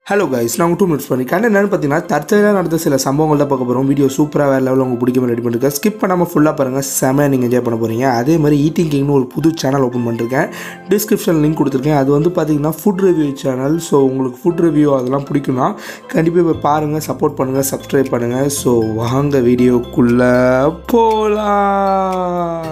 Hello guys நான் two minutes பண்ணிருக்கேன் என்னென்னு பார்த்தீங்கன்னா தற்செயலாக நடந்த சில சம்பவங்கள் தான் பார்க்க போகிறோம் வீடியோ சூப்பராக வேறு லெவலில் உங்களுக்கு பிடிக்காம ரெடி பண்ணிருக்கேன் ஸ்கிப் பண்ணாமல் ஃபுல்லாக பாருங்கள் செமையாக நீங்கள் என்ஜாய் பண்ண போகிறீங்க அதே மாதிரி ஈட்டிங் கிங்னு ஒரு புது சேனல் ஓப்பன் பண்ணிருக்கேன் டிஸ்கிரிப்ஷன் லிங்க் கொடுத்துருக்கேன் அது வந்து பார்த்தீங்கன்னா ஃபுட் ரிவ்யூ சேனல் ஸோ உங்களுக்கு ஃபுட் ரிவ்யூ அதெல்லாம் பிடிக்கும்னா கண்டிப்பாக போய் பாருங்கள் சப்போர்ட் பண்ணுங்கள் சப்ஸ்கிரைப் பண்ணுங்கள் ஸோ வாங்க வீடியோக்குள்ளே போகலாம்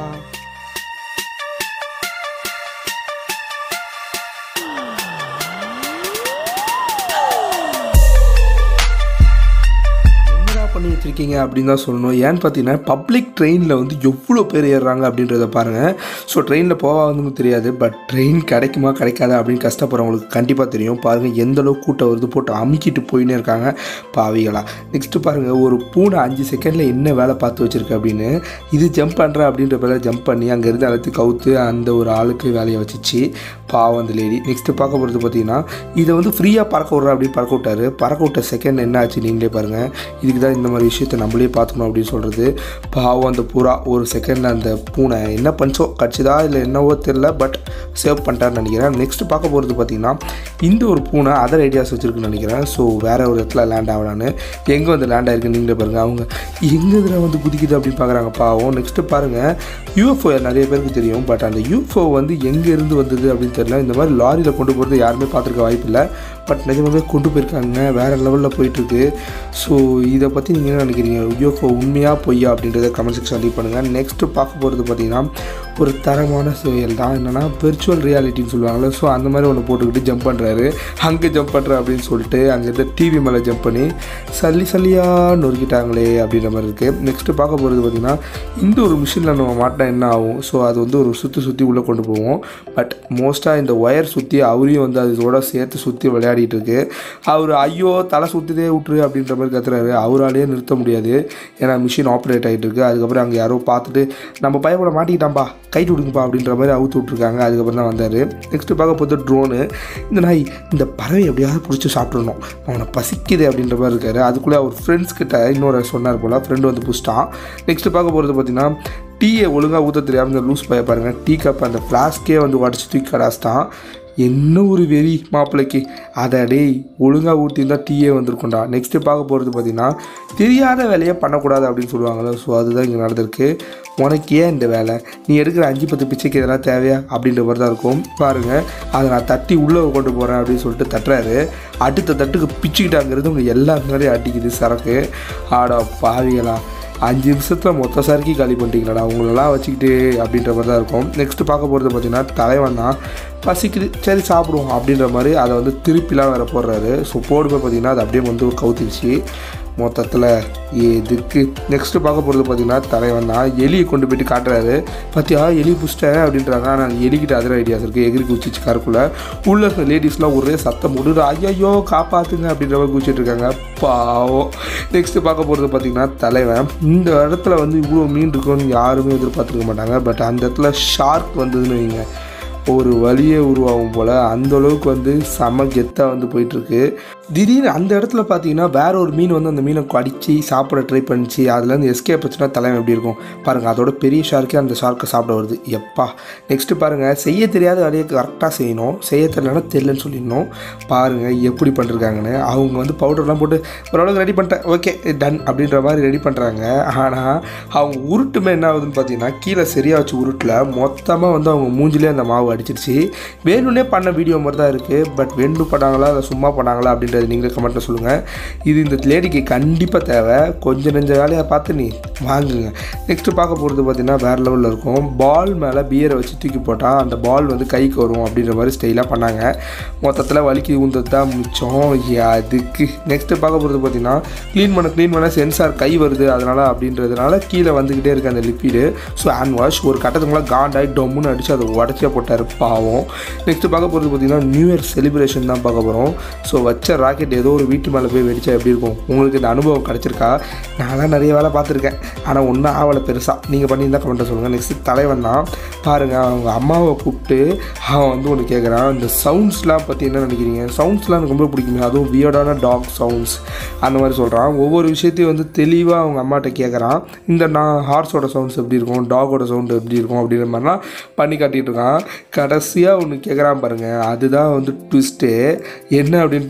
என்னடா பண்ணி வச்சுருக்கீங்க அப்படின்னு தான் சொல்லணும் ஏன்னு பார்த்தீங்கன்னா பப்ளிக் ட்ரெயினில் வந்து எவ்வளோ பேர் ஏறுறாங்க அப்படின்றத பாருங்கள் ஸோ ட்ரெயினில் போவாதுன்னு தெரியாது பட் ட்ரெயின் கிடைக்குமா கிடைக்காதா அப்படின்னு கஷ்டப்படுறவங்களுக்கு கண்டிப்பாக தெரியும் பாருங்கள் எந்த அளவுக்கு கூட்டம் வருது போட்டு அமுக்கிட்டு போயின்னே இருக்காங்க பாவிகளா நெக்ஸ்ட்டு பாருங்கள் ஒரு பூனை அஞ்சு செகண்டில் என்ன வேலை பார்த்து வச்சுருக்கு அப்படின்னு இது ஜம்ப் பண்ணுறேன் அப்படின்ற பேரில் ஜம்ப் பண்ணி அங்கேருந்து எல்லாத்தையும் கவுத்து அந்த ஒரு ஆளுக்கு வேலையை வச்சுச்சு பாவம் அந்த லேடி நெக்ஸ்ட்டு பார்க்க போகிறது பார்த்தீங்கன்னா இதை வந்து ஃப்ரீயாக பறக்க விட்றேன் அப்படின்னு பறக்க விட்டாரு பறக்க விட்ட செகண்ட் என்ன ஆச்சு நீங்களே பாருங்கள் இதுக்கு தான் இந்த மாதிரி விஷயத்தை நம்மளே பார்த்துக்கணும் அப்படின்னு சொல்கிறது பாவம் அந்த புறா ஒரு செகண்டில் அந்த பூனை என்ன பண்ணிச்சோ கட்சிதா இல்லை என்னவோ தெரில பட் சேவ் பண்ணிட்டாருன்னு நினைக்கிறேன் நெக்ஸ்ட் பார்க்க போகிறது பார்த்தீங்கன்னா இந்த ஒரு பூனை அதர் ஐடியாஸ் வச்சுருக்குன்னு நினைக்கிறேன் ஸோ வேறு ஒரு இடத்துல லேண்ட் ஆகலான்னு எங்கே வந்து லேண்ட் ஆயிருக்கு நீங்களே பாருங்கள் அவங்க எங்கே இதில் வந்து குதிக்குது அப்படின்னு பார்க்குறாங்க பாவம் நெக்ஸ்ட்டு பாருங்கள் யூஎஃப்ஓ நிறைய பேருக்கு தெரியும் பட் அந்த யூஎஃப்ஓ வந்து எங்கே இருந்து வந்தது அப்படின்னு தெரியல இந்த மாதிரி லாரியில் கொண்டு போகிறது யாருமே பார்த்துருக்க வாய்ப்பு இல்லை பட் நிஜமாவே கொண்டு போயிருக்காங்க வேறு லெவலில் போயிட்டுருக்கு ஸோ இதை பற்றி நீங்கள் என்ன நினைக்கிறீங்க யூஎஃப்ஓ உண்மையாக பொய்யா அப்படின்றத கமெண்ட் செக்ஷன் லீவ் பண்ணுங்கள் நெக்ஸ்ட்டு பார்க்க போகிறது பார்த்தீங்கன்னா ஒரு தரமான செயல் தான் என்னென்னா விர்ச்சுவல் ரியாலிட்டின்னு சொல்லுவாங்கள்ல ஸோ அந்த மாதிரி ஒன்று போட்டுக்கிட்டு ஜம்ப் பண்ணுறாரு அங்கே ஜம்ப் பண்ணுறேன் அப்படின்னு சொல்லிட்டு அங்கே இருந்த டிவி மேலே ஜம்ப் பண்ணி சல்லி சல்லியாக நொறுக்கிட்டாங்களே அப்படின்ற மாதிரி இருக்குது நெக்ஸ்ட்டு பார்க்க போகிறது பார்த்திங்கன்னா இந்த ஒரு மிஷினில் நம்ம மாட்டினா என்ன ஆகும் ஸோ அது வந்து ஒரு சுற்றி சுற்றி உள்ளே கொண்டு போவோம் பட் மோஸ்ட்டாக இந்த ஒயர் சுற்றி அவரையும் வந்து அதோட சேர்த்து சுற்றி விளையாடிட்டு இருக்கு அவர் ஐயோ தலை சுற்றுதே விட்டுரு அப்படின்ற மாதிரி கத்துறாரு அவராலேயே நிறுத்த முடியாது ஏன்னா மிஷின் ஆப்ரேட் ஆகிட்டு இருக்கு அதுக்கப்புறம் அங்கே யாரோ பார்த்துட்டு நம்ம பயப்பட மாட்டிக்கிட்டாம்பா கைட்டு விடுங்கப்பா அப்படின்ற மாதிரி அவுத்து விட்ருக்காங்க அதுக்கப்புறம் தான் வந்தார் நெக்ஸ்ட்டு பார்க்க போகிறது ட்ரோனு இந்த நாய் இந்த பறவை எப்படியாவது பிடிச்சி சாப்பிட்றணும் அவனை பசிக்குது அப்படின்ற மாதிரி இருக்காரு அதுக்குள்ளே அவர் ஃப்ரெண்ட்ஸ் கிட்ட இன்னொரு சொன்னார் போல் ஃப்ரெண்டு வந்து புடிச்சிட்டான் நெக்ஸ்ட்டு பார்க்க போகிறது பார்த்தீங்கன்னா டீயை ஒழுங்காக ஊற்ற தெரியாமல் இந்த லூஸ் பய பாருங்க டீ கப் அந்த ஃப்ளாஸ்க்கே வந்து உடச்சி தூக்கி கடாச்சிட்டான் என்ன ஒரு வெறி மாப்பிள்ளைக்கு அதை டேய் ஒழுங்காக ஊற்றிருந்தா டீயே வந்திருக்கும்டா நெக்ஸ்ட்டு பார்க்க போகிறது பார்த்தீங்கன்னா தெரியாத வேலையை பண்ணக்கூடாது அப்படின்னு சொல்லுவாங்கள்ல ஸோ அதுதான் இங்கே நடந்திருக்கு உனக்கு ஏன் இந்த வேலை நீ எடுக்கிற அஞ்சு பத்து பிச்சைக்கு இதெல்லாம் தேவையா அப்படின்ற மாதிரி தான் இருக்கும் பாருங்கள் அதை நான் தட்டி உள்ளே கொண்டு போகிறேன் அப்படின்னு சொல்லிட்டு தட்டுறாரு அடுத்த தட்டுக்கு பிச்சுக்கிட்டு அங்கேருந்து உங்கள் எல்லா மேலேயும் அடிக்குது சரக்கு ஆடா பாவிகளா அஞ்சு நிமிஷத்தில் மொத்த சரக்கி காலி பண்ணிட்டீங்களாடா உங்களெல்லாம் வச்சுக்கிட்டு அப்படின்ற மாதிரி தான் இருக்கும் நெக்ஸ்ட்டு பார்க்க போகிறது பார்த்தீங்கன்னா தலைவன் தான் பசிக்குது சரி சாப்பிடுவோம் அப்படின்ற மாதிரி அதை வந்து திருப்பிலாம் வேறு போடுறாரு ஸோ போடும்போது பார்த்தீங்கன்னா அது அப்படியே வந்து கவுத்திடுச்சு மொத்தத்தில் எதுக்கு நெக்ஸ்ட்டு பார்க்க போகிறது பார்த்தீங்கன்னா தலைவன் தான் எலியை கொண்டு போயிட்டு காட்டுறாரு பார்த்தியா எலி புஷ்டேன் அப்படின்றாங்க ஆனால் எலிக்கிட்ட அதர் ஐடியாஸ் இருக்குது எகிரி குச்சிச்சு காருக்குள்ளே உள்ள இருக்க லேடிஸ்லாம் ஒரே சத்தம் முடிவு ஐயோ காப்பாற்றுங்க அப்படின்ற மாதிரி குச்சிட்டு இருக்காங்க பாவம் நெக்ஸ்ட்டு பார்க்க போகிறது பார்த்தீங்கன்னா தலைவன் இந்த இடத்துல வந்து இவ்வளோ மீன் இருக்குன்னு யாருமே எதிர்பார்த்துருக்க மாட்டாங்க பட் அந்த இடத்துல ஷார்க் வந்ததுன்னு வைங்க ஒரு வழியே உருவாகும் போல் அந்த அளவுக்கு வந்து செம கெத்தாக வந்து போயிட்டுருக்கு திடீர்னு அந்த இடத்துல பார்த்தீங்கன்னா வேற ஒரு மீன் வந்து அந்த மீனை கடிச்சு சாப்பிட ட்ரை பண்ணிச்சு அதுலேருந்து எஸ்கேப் ஆச்சுன்னா தலைவன் எப்படி இருக்கும் பாருங்கள் அதோட பெரிய ஷார்க்கே அந்த ஷார்க்கை சாப்பிட வருது எப்பா நெக்ஸ்ட்டு பாருங்கள் செய்ய தெரியாத வேலையை கரெக்டாக செய்யணும் செய்ய தெரியலன்னா தெரியலன்னு சொல்லிடணும் பாருங்கள் எப்படி பண்ணிருக்காங்கன்னு அவங்க வந்து பவுடர்லாம் போட்டு ஓரளவுக்கு ரெடி பண்ணிட்டேன் ஓகே டன் அப்படின்ற மாதிரி ரெடி பண்ணுறாங்க ஆனால் அவங்க உருட்டுமே என்ன ஆகுதுன்னு பார்த்தீங்கன்னா கீழே சரியாக வச்சு உருட்டில் மொத்தமாக வந்து அவங்க மூஞ்சிலே அந்த மாவு அடிச்சிருச்சு வேணும்னே பண்ண வீடியோ மாதிரி தான் இருக்குது பட் வேண்டு பண்ணாங்களா இல்லை சும்மா பண்ணாங்களா அப்படின்றது நீங்களே கமெண்ட்டில் சொல்லுங்கள் இது இந்த லேடிக்கு கண்டிப்பாக தேவை கொஞ்சம் நெஞ்ச வேலையை பார்த்து நீ வாங்குங்க நெக்ஸ்ட்டு பார்க்க போகிறது பார்த்தீங்கன்னா வேறு லெவலில் இருக்கும் பால் மேலே பியரை வச்சு தூக்கி போட்டால் அந்த பால் வந்து கைக்கு வரும் அப்படின்ற மாதிரி ஸ்டைலாக பண்ணாங்க மொத்தத்தில் வலிக்கு ஊந்தது தான் மிச்சம் அதுக்கு நெக்ஸ்ட்டு பார்க்க போகிறது பார்த்தீங்கன்னா க்ளீன் பண்ண க்ளீன் பண்ண சென்சார் கை வருது அதனால் அப்படின்றதுனால கீழே வந்துக்கிட்டே இருக்குது அந்த லிக்விடு ஸோ ஹேண்ட் வாஷ் ஒரு கட்டத்துக்கு மேலே காண்டாகி டொம்முன்னு அடித்து அதை உடச்சே போட்டார் பாவம் நெக்ஸ்ட்டு பார்க்க போகிறது பார்த்தீங்கன்னா நியூ இயர் செலிப்ரேஷன் தான் பார்க்க போகிறோம் ஸோ வச்ச ராக்கெட் ஏதோ ஒரு வீட்டு மேலே போய் வெடிச்சா எப்படி இருக்கும் உங்களுக்கு இந்த அனுபவம் கிடச்சிருக்கா நான்லாம் நிறைய வேலை பார்த்துருக்கேன் ஆனால் ஒன்றும் ஆவலை பெருசாக நீங்கள் பண்ணியிருந்தா கமெண்ட்டை சொல்லுங்கள் நெக்ஸ்ட்டு தலைவன் தான் பாருங்கள் அவங்க அம்மாவை கூப்பிட்டு அவன் வந்து ஒன்று கேட்குறான் இந்த சவுண்ட்ஸ்லாம் பற்றி என்ன நினைக்கிறீங்க சவுண்ட்ஸ்லாம் எனக்கு ரொம்ப பிடிக்குமே அதுவும் வியர்டான டாக் சவுண்ட்ஸ் அந்த மாதிரி சொல்கிறான் ஒவ்வொரு விஷயத்தையும் வந்து தெளிவாக அவங்க அம்மாட்ட கேட்குறான் இந்த நான் ஹார்ஸோட சவுண்ட்ஸ் எப்படி இருக்கும் டாகோட சவுண்டு எப்படி இருக்கும் அப்படின்ற மாதிரிலாம் பண்ணி காட்டிகிட்டு இருக்கான் கடைசியாக ஒன்று கேட்குறான் பாருங்கள் அதுதான் வந்து ட்விஸ்ட்டு என்ன அப்படின்னு பார்த்தீங்கன்னா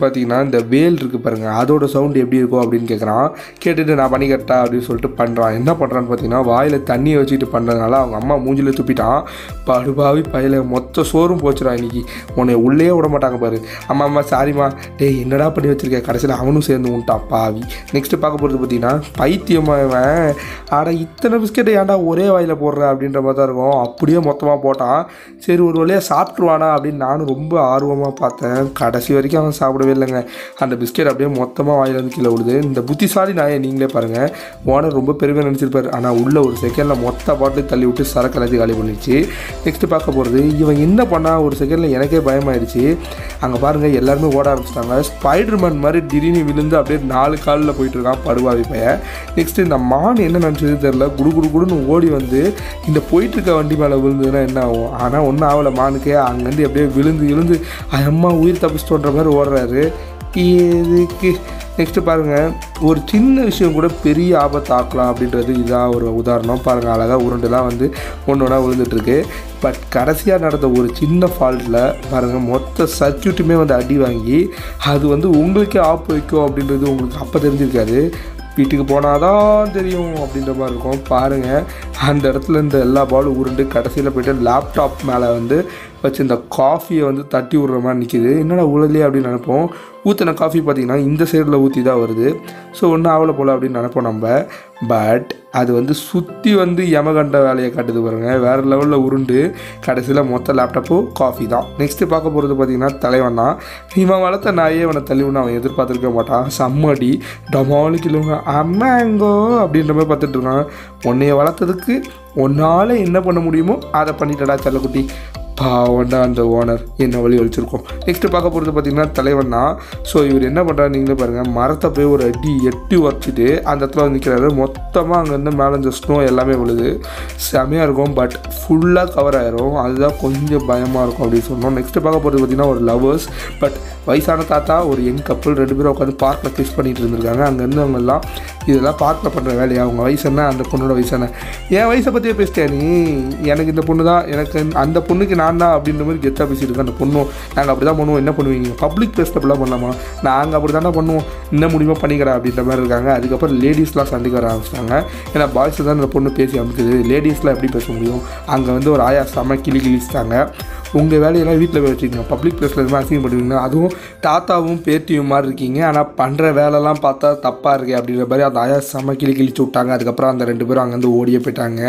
இந்த வேல் இருக்குது பாருங்கள் அதோட சவுண்டு எப்படி இருக்கும் அப்படின்னு கேட்குறான் கேட்டுட்டு நான் பண்ணி கட்டா அப்படின்னு சொல்லிட்டு பண்ணுறான் என்ன பண்ணுறான்னு பார்த்தீங்கன்னா வாயில் தண்ணியை வச்சுட்டு பண்ணுறதுனால அவங்க அம்மா மூஞ்சில துப்பிட்டான் படுபாவி பையில மொத்த சோறும் போச்சுடா இன்னைக்கு உன்னை உள்ளே விட மாட்டாங்க பாரு அம்மா அம்மா சாரிம்மா டேய் என்னடா பண்ணி வச்சிருக்க கடைசியில் அவனும் சேர்ந்து உண்டான் பாவி நெக்ஸ்ட்டு பார்க்க போகிறது பார்த்தீங்கன்னா பைத்தியமாக இவன் ஆடா இத்தனை பிஸ்கெட்டை ஏன்டா ஒரே வாயில் போடுற அப்படின்ற மாதிரி தான் இருக்கும் அப்படியே மொத்தமாக போட்டான் சரி ஒரு வழியாக சாப்பிட்ருவானா அப்படின்னு நானும் ரொம்ப ஆர்வமாக பார்த்தேன் கடைசி வரைக்கும் அவன் சாப்பிடவே இல்லைங்க அந்த பிஸ்கெட் அப்படியே மொத்தமாக வாயில் வந்து கீழே விழுது இந்த புத்திசாலி நாயை நீங்களே பாருங்கள் ஓனர் ரொம்ப பெருமையாக நினச்சிருப்பாரு ஆனால் உள்ள ஒரு செகண்டில் மொத்த பாட்டில் தள்ளி விட்டு சரக்கு எல்லாத்தையும் காலி பண்ணிடுச்சு நெக்ஸ்ட்டு பார்க்க போகிறது இவன் என்ன பண்ணா ஒரு செகண்டில் எனக்கே பயமாயிடுச்சு அங்கே பாருங்கள் எல்லாருமே ஓட ஆரம்பிச்சிட்டாங்க ஸ்பைடர்மேன் மாதிரி திடீர்னு விழுந்து அப்படியே நாலு காலில் போயிட்டு இருக்கான் படுவாவி பையன் நெக்ஸ்ட் இந்த மான் என்ன நினச்சது தெரில குடு குடு குடுன்னு ஓடி வந்து இந்த போயிட்டு இருக்க வண்டி மேலே விழுந்ததுன்னா என்ன ஆகும் ஆனால் ஒன்றும் ஆகலை மானுக்கே அங்கேருந்து அப்படியே விழுந்து விழுந்து அம்மா உயிர் தப்பிச்சிட்டோன்ற மாதிரி ஓடுறாரு எதுக்கு நெக்ஸ்ட்டு பாருங்கள் ஒரு சின்ன விஷயம் கூட பெரிய ஆபத்து ஆக்கலாம் அப்படின்றது இதான் ஒரு உதாரணம் பாருங்கள் அழகாக உருண்டுலாம் வந்து ஒன்று ஒன்றா விழுந்துட்டுருக்கு பட் கடைசியாக நடந்த ஒரு சின்ன ஃபால்ட்டில் பாருங்கள் மொத்த சர்க்கியூட்டுமே வந்து அடி வாங்கி அது வந்து உங்களுக்கே ஆப் வைக்கும் அப்படின்றது உங்களுக்கு அப்போ தெரிஞ்சிருக்காது வீட்டுக்கு போனால் தான் தெரியும் அப்படின்ற மாதிரி இருக்கும் பாருங்கள் அந்த இடத்துல இந்த எல்லா பாலும் உருண்டு கடைசியில் போயிட்டு லேப்டாப் மேலே வந்து வச்சு இந்த காஃபியை வந்து தட்டி விடுற மாதிரி நிற்கிது என்னடா உழலையே அப்படின்னு நினைப்போம் ஊற்றின காஃபி பார்த்திங்கன்னா இந்த சைடில் ஊற்றி தான் வருது ஸோ ஒன்றும் ஆவலை போல் அப்படின்னு நினைப்போம் நம்ம பட் அது வந்து சுற்றி வந்து யமகண்ட வேலையை காட்டுது பாருங்க வேறு லெவலில் உருண்டு கடைசியில் மொத்த லேப்டாப்பும் காஃபி தான் நெக்ஸ்ட்டு பார்க்க போகிறது பார்த்திங்கன்னா தலைவன் தான் இவன் வளர்த்த நாயே அவனை தள்ளிவின்னு அவன் எதிர்பார்த்துருக்க மாட்டான் செம்மடி டமாலு கிலோங்க அம்மாங்கோ அப்படின்ற மாதிரி பார்த்துட்டு இருக்கான் உன்னைய வளர்த்ததுக்கு உன்னால் என்ன பண்ண முடியுமோ அதை பண்ணிட்டடா செல்லக்குட்டி பாவண்டா அந்த ஓனர் என்ன வழி வலிச்சிருக்கோம் நெக்ஸ்ட்டு பார்க்க போகிறது பார்த்தீங்கன்னா தலைவன் தான் ஸோ இவர் என்ன பண்ணுறாரு நீங்களே பாருங்கள் மரத்தை போய் ஒரு அடி எட்டி வச்சுட்டு அந்த இடத்துல வந்து நிற்கிறாரு மொத்தமாக அங்கேருந்து மேலே இந்த ஸ்னோ எல்லாமே விழுது செமையாக இருக்கும் பட் ஃபுல்லாக கவர் ஆயிரும் அதுதான் கொஞ்சம் பயமாக இருக்கும் அப்படின்னு சொன்னோம் நெக்ஸ்ட்டு பார்க்க போகிறது பார்த்தீங்கன்னா ஒரு லவர்ஸ் பட் வயசான தாத்தா ஒரு யங் கப்பல் ரெண்டு பேரும் உட்காந்து பார்க்கில் கிஸ் பண்ணிட்டு இருந்திருக்காங்க அங்கேருந்து அவங்கெல்லாம் இதெல்லாம் பார்க்கில் பண்ணுற வேலையா அவங்க வயசு என்ன அந்த பொண்ணோட வயசு என்ன என் வயசை பற்றியே பேசிட்டியா நீ எனக்கு இந்த பொண்ணு தான் எனக்கு அந்த பொண்ணுக்கு நான் தான் அப்படின்ற மாதிரி கெத்தாக பேசிட்டு இருக்கேன் அந்த பொண்ணும் நாங்கள் அப்படி தான் பண்ணுவோம் என்ன பண்ணுவீங்க பப்ளிக் பிளேஸில் அப்படிலாம் பண்ணலாமா நாங்கள் அப்படி தானே பண்ணுவோம் என்ன முடியுமோ பண்ணிக்கிறா அப்படின்ற மாதிரி இருக்காங்க அதுக்கப்புறம் லேடிஸ்லாம் சண்டைக்கு வர ஆரம்பிச்சிட்டாங்க ஏன்னா பாய்ஸ் தான் இந்த பொண்ணு பேசி அமைக்குது லேடிஸ்லாம் எப்படி பேச முடியும் அங்கே வந்து ஒரு ஆயா செம்ம கிளி கிழிச்சிட்டாங்க உங்கள் வேலையெல்லாம் வீட்டில் போய் வச்சுக்கோங்க பப்ளிக் பிளேஸில் எதுவுமே அசிங்கம் பண்ணுவீங்க அதுவும் தாத்தாவும் பேத்தியும் மாதிரி இருக்கீங்க ஆனால் பண்ணுற வேலைலாம் பார்த்தா தப்பாக இருக்கு அப்படின்ற மாதிரி அந்த ஆயா செம்ம கிளி கிழிச்சு விட்டாங்க அதுக்கப்புறம் அந்த ரெண்டு பேரும் அங்கேருந்து ஓடியே போயிட்டாங்க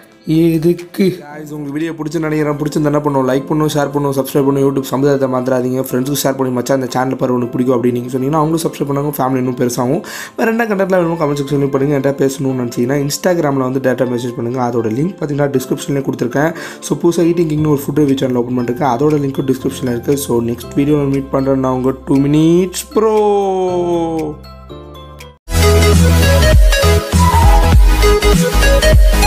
எதுக்கு guys, உங்களுக்கு வீடியோ பிடிச்சி நினைக்கிறேன் பிடிச்சிருந்தா என்ன பண்ணுவோம் லைக் பண்ணுவோம் ஷேர் பண்ணுவோம் சப்ஸ்கிரைப் பண்ணுவோம் யூடியூப் சமுதாயத்தை மாத்திராதீங்க ஃப்ரெண்ட்ஸுக்கு ஷேர் பண்ணி மச்சான் இந்த சேனல் பாரு உனக்கு பிடிக்கும் அப்படின்னு நீங்கள் சொன்னீங்கன்னா அவங்களும் சப்ஸ்கிரைப் பண்ணாங்க ஃபேமிலி இன்னும் பெருசாகும் வேறு என்ன கண்டென்ட்ல வேணும் கமெண்ட் செக்ஷன்லையும் பண்ணுங்கள் என்கிட்ட பேசணும்னு நினச்சிங்கன்னா இன்ஸ்டாகிராமில் வந்து டேட்டா மெசேஜ் பண்ணுங்கள் அதோட லிங்க் பார்த்தீங்கன்னா டிஸ்கிரிப்ஷன்லேயே கொடுத்துருக்கேன் ஸோ புதுசாக ஈட்டிங் கிங்னு ஒரு ஃபுட் ரிவ்யூ சேனல் ஓப்பன் பண்ணிருக்கேன் அதோட லிங்க்கும் டிஸ்கிரிப்ஷனில் இருக்குது ஸோ நெக்ஸ்ட் வீடியோவில் மீட் பண்ணுறேன் நான் உங்கள் two minutes bro Thank you.